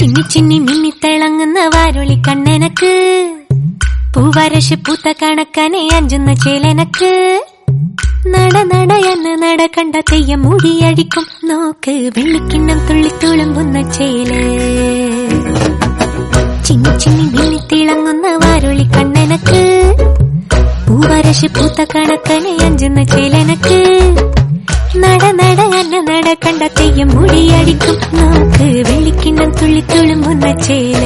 ചിന്നി ചിന്നി മിന്നിത്തിളങ്ങുന്ന വാരുളി കണ്ണെനക്ക് പൂവരശ് പൂത്ത കണക്കനെ അഞ്ചുന്ന ചേലനക്ക് നട നട എന്ന നട കണ്ട തെയ്യം മുടിയടിക്കും നോക്ക് വെള്ളിക്കിണ്ണം തുള്ളി തുളുമ്പുന്ന ചേല് ചിന്നി ചിന്നി മിന്നിത്തിളങ്ങുന്ന വാരുളി കണ്ണെനക്ക് പൂവരശ് പൂത്ത കണക്കനെ അഞ്ചുന്ന ചേലനക്ക് നട നട എന്ന നട കണ്ട തെയ്യം മുടിയടിക്കും നോക്ക് വെള്ളിക്കിണ്ണം തുള്ളി തുളുമ്പുന്ന ചേല്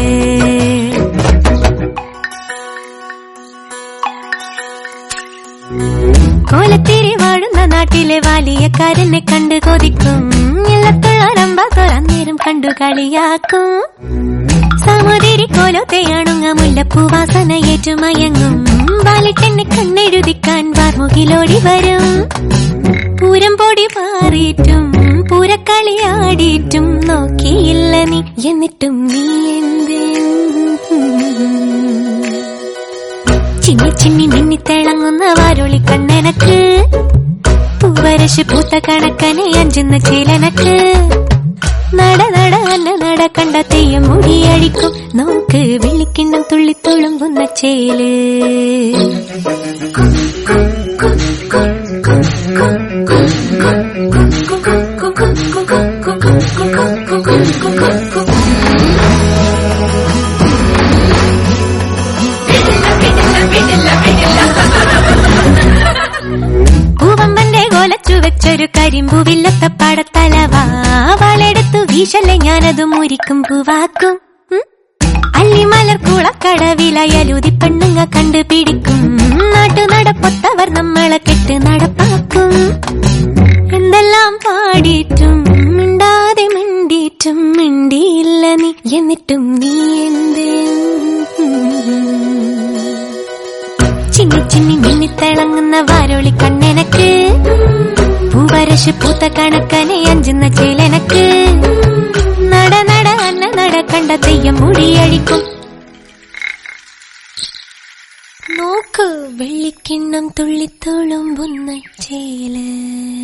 കോലത്തിരി വാഴുന്ന നാട്ടിലെ വാലിയക്കാരനെ കണ്ടു കൊതിക്കും ഇല്ലത്തുള്ളരമ്പ തുറന്നേരം കണ്ടു കളിയാക്കും സമുതിരി കോലത്തെയാണുങ്ങ മുല്ലപ്പൂ വാസന ഏറ്റുമയങ്ങും വാലിട്ടെന്നെ കണ്ണെഴുതിക്കാൻ വാർമുകിലോടി വരും പൂരം പൊടി പാറിയിട്ടും പൂരക്കളിയാടിയിട്ടും നോക്കിയില്ല നീ എന്നിട്ടും നീ എന്തേ ചിന്നി ചിന്നി മിന്നിത്തിളങ്ങുന്ന വാരുളി കണ്ണെനക്ക് പൂവരശ് പൂത്ത കണക്കനെ അഞ്ചുന്ന ചേലനക്ക് നട നട അന്ന നട കണ്ട തെയ്യം മുടിയടിക്കും നോക്ക് വെള്ളിക്കിണ്ണം തുള്ളി തുളുമ്പുന്ന ചേല് പൂവമ്പന്റെ കോലച്ചു വെച്ചൊരു കരിമ്പൂവില്ലത്ത പടത്തലവാ വളെടുത്തു വീശലെ ഞാനത് മുരിക്കും പൂവാക്കും ഉം. അല്ലിമലർ കുളക്കടവിലയലുതി പെണ്ണുങ്ങ കണ്ടുപിടിക്കും നാട്ടു നടപ്പൊത്തവർ നമ്മളെ കെട്ട് നടപ്പാക്കും എന്തെല്ലാം പാടിയിട്ടും മിണ്ടാതെ മിണ്ടിയിട്ടും മിണ്ടിയില്ല നീ എന്നിട്ടും നീ എന്തേ ചിന്നി ചിന്നി മിന്നിത്തിളങ്ങുന്ന വാരോളി കണ്ണെനക്ക് പൂവരശ് പൂത്ത കണക്കനെ അഞ്ചുന്ന ചേലനക്ക് നട നട അന്ന നട കണ്ട തെയ്യം മുടിയടിക്കും നോക്ക് വെള്ളിക്കിണ്ണം തുള്ളിത്തുളുമ്പുന്ന ചേല്